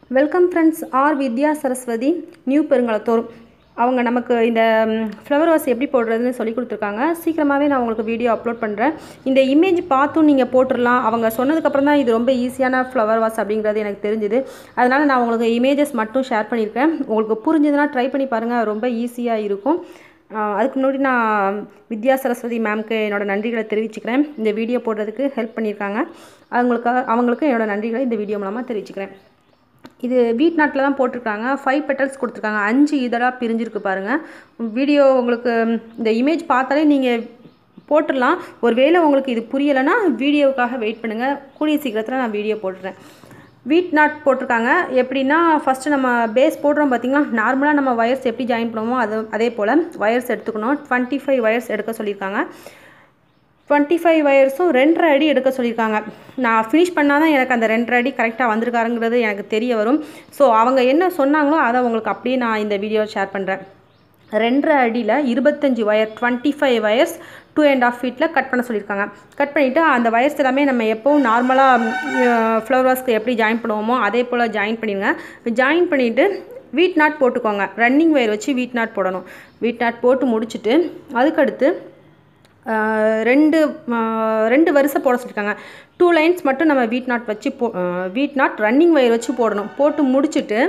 welcome friends R Vidya Saraswathi new Perungalathur அவங்க நமக்கு இந்த ஃப்ளவர் வாஸ் எப்படி போடுறதுன்னு சொல்லி கொடுத்துருக்காங்க சீக்கிரமாகவே நான் உங்களுக்கு வீடியோ அப்லோட் பண்ணுறேன் இந்த இமேஜ் பார்த்தும் நீங்கள் போட்டுடலாம் அவங்க சொன்னதுக்கப்புறம் தான் இது ரொம்ப ஈஸியான ஃப்ளவர் வாஸ் அப்படிங்கிறது எனக்கு தெரிஞ்சுது அதனால் நான் உங்களுக்கு இமேஜஸ் மட்டும் ஷேர் பண்ணியிருக்கேன் உங்களுக்கு புரிஞ்சதுன்னா ட்ரை பண்ணி பாருங்கள் ரொம்ப ஈஸியாக இருக்கும் ஆஹ் அதுக்கு முன்னாடி நான் வித்யா சரஸ்வதி மேம்க்கு என்னோட நன்றிகளை தெரிவிச்சுக்கிறேன் இந்த வீடியோ போடுறதுக்கு ஹெல்ப் பண்ணியிருக்காங்க அவங்களுக்கு அவங்களுக்கு என்னோட நன்றிகளை இந்த வீடியோ மூலமாக தெரிவிச்சுக்கிறேன் இது வீட் நாட்டில் தான் போட்டிருக்காங்க ஃபைவ் பெட்டல்ஸ் கொடுத்துருக்காங்க அஞ்சு இதழாக பிரிஞ்சிருக்கு பாருங்கள் வீடியோ உங்களுக்கு இந்த இமேஜ் பார்த்தாலே நீங்கள் போட்டுடலாம் ஒருவேளை உங்களுக்கு இது புரியலைன்னா வீடியோவுக்காக வெயிட் பண்ணுங்கள் கூடிய சீக்கிரத்தில் நான் வீடியோ போட்டுறேன் வீட் நாட் போட்டிருக்காங்க எப்படின்னா ஃபஸ்ட்டு நம்ம பேஸ் போடுறோம் பார்த்தீங்களா நார்மலாக நம்ம வயர்ஸ் எப்படி ஜாயின் பண்ணுவோமோ அது அதே போல் வயர்ஸ் எடுத்துக்கணும் டுவெண்ட்டி ஃபைவ் வயர்ஸ் எடுக்க சொல்லியிருக்காங்க டுவெண்ட்டி ஃபைவ் வயர்ஸும் ரெண்டரை அடி எடுக்க சொல்லியிருக்காங்க நான் ஃபினிஷ் பண்ணால் தான் எனக்கு அந்த ரெண்டரை அடி கரெக்டாக வந்திருக்காருங்கிறது எனக்கு தெரிய வரும் ஸோ அவங்க என்ன சொன்னாங்களோ அதை உங்களுக்கு அப்படியே நான் இந்த வீடியோ ஷேர் பண்ணுறேன் ரெண்டரை அடியில் இருபத்தஞ்சி wire twenty five wires two and half ஃபீட்டில் கட் பண்ண சொல்லியிருக்காங்க கட் பண்ணிவிட்டு அந்த வயர்ஸ் எல்லாமே நம்ம எப்போவும் நார்மலாக ஃப்ளவர்ஸ்க்கு எப்படி ஜாயின் பண்ணுவோமோ அதே போல் ஜாயின் பண்ணிடுங்க ஜாயின் பண்ணிவிட்டு வீட் நாட் போட்டுக்கோங்க ரன்னிங் வயர் வச்சு வீட் நாட் போடணும் வீட் நாட் போட்டு முடிச்சுட்டு அதுக்கடுத்து ஆஹ் ரெண்டு ஆஹ் ரெண்டு வரிசை போட சொல்லியிருக்காங்க டூ லைன்ஸ் மட்டும் நம்ம வீட் நாட் வச்சு போ வீட் நாட் ரன்னிங் வயர் வச்சு போடணும் போட்டு முடிச்சுட்டு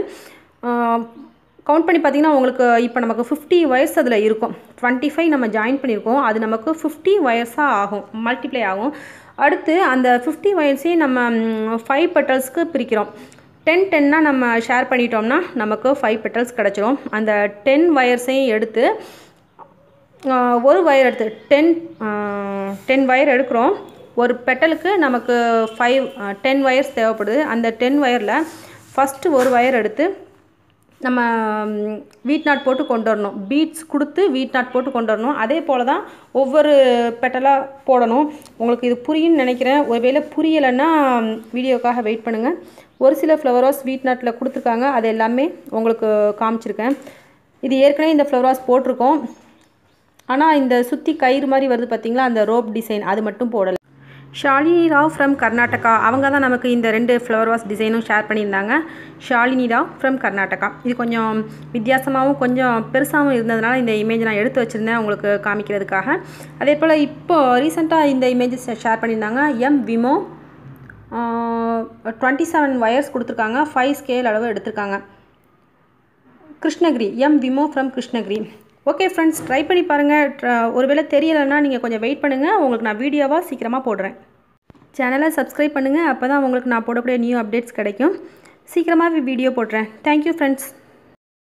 கவுண்ட் பண்ணி பார்த்தீங்கன்னா உங்களுக்கு இப்போ நமக்கு ஃபிஃப்டி வயர்ஸ் அதில் இருக்கும் டுவெண்ட்டி ஃபைவ் நம்ம ஜாயின் பண்ணியிருக்கோம் அது நமக்கு ஃபிஃப்டி வயர்ஸாக ஆகும் மல்டிப்ளை ஆகும் அடுத்து அந்த ஃபிஃப்டி வயர்ஸையும் நம்ம ஃபைவ் பெட்டல்ஸ்க்கு பிரிக்கிறோம் டென் டென்னா நம்ம ஷேர் பண்ணிட்டோம்னா நமக்கு ஃபைவ் பெட்டல்ஸ் கிடச்சிரும் அந்த டென் வயர்ஸையும் எடுத்து ஆஹ் ஒரு வயர் எடுத்து டென் டென் வயர் எடுக்கிறோம் ஒரு பெட்டலுக்கு நமக்கு ஃபைவ் டென் வயர்ஸ் தேவைப்படுது அந்த டென் வயரில் ஃபஸ்ட்டு ஒரு வயர் எடுத்து நம்ம வீட் நாட் போட்டு கொண்டு வரணும் பீட்ஸ் கொடுத்து வீட் நாட் போட்டு கொண்டு வரணும் அதே போல் தான் ஒவ்வொரு பெட்டலாக போடணும் உங்களுக்கு இது புரியும்னு நினைக்கிறேன் ஒருவேளை புரியலைன்னா வீடியோக்காக வெயிட் பண்ணுங்கள் ஒரு சில ஃப்ளவர்ஸ் வீட் நாட்டில் கொடுத்துருக்காங்க அது எல்லாமே உங்களுக்கு காமிச்சிருக்கேன் இது ஏற்கனவே இந்த ஃப்ளவர்ஸ் போட்டிருக்கோம் ஆனால் இந்த சுற்றி கயிறு மாதிரி வருது பார்த்தீங்களா அந்த ரோப் டிசைன் அது மட்டும் போடலை ஷாலினி ராவ் ஃப்ரம் கர்நாடகா அவங்க தான் நமக்கு இந்த ரெண்டு ஃப்ளவர் வாஸ் டிசைனும் ஷேர் பண்ணியிருந்தாங்க ஷாலினி ராவ் ஃப்ரம் கர்நாடகா இது கொஞ்சம் வித்தியாசமாகவும் கொஞ்சம் பெருசாகவும் இருந்ததுனால இந்த இமேஜ் நான் எடுத்து வச்சுருந்தேன் உங்களுக்கு காமிக்கிறதுக்காக அதே போல் இப்போ ரீசெண்டாக இந்த இமேஜஸ் ஷேர் பண்ணியிருந்தாங்க M Vimo twenty seven wires கொடுத்துருக்காங்க ஃபைவ் ஸ்கேல் அளவு எடுத்திருக்காங்க Krishnagiri M Vimo from Krishnagiri okay friends try பண்ணி பாருங்கள் ஒருவேளை தெரியலைன்னா நீங்கள் கொஞ்சம் வெயிட் பண்ணுங்கள் உங்களுக்கு நான் வீடியோவாக சீக்கிரமாக போடுறேன் சேனலை சப்ஸ்கிரைப் பண்ணுங்கள் அப்போ தான் உங்களுக்கு நான் போடக்கூடிய நியூ அப்டேட்ஸ் கிடைக்கும் சீக்கிரமாகவே வீடியோ போடுறேன் தேங்க்யூ ஃப்ரெண்ட்ஸ்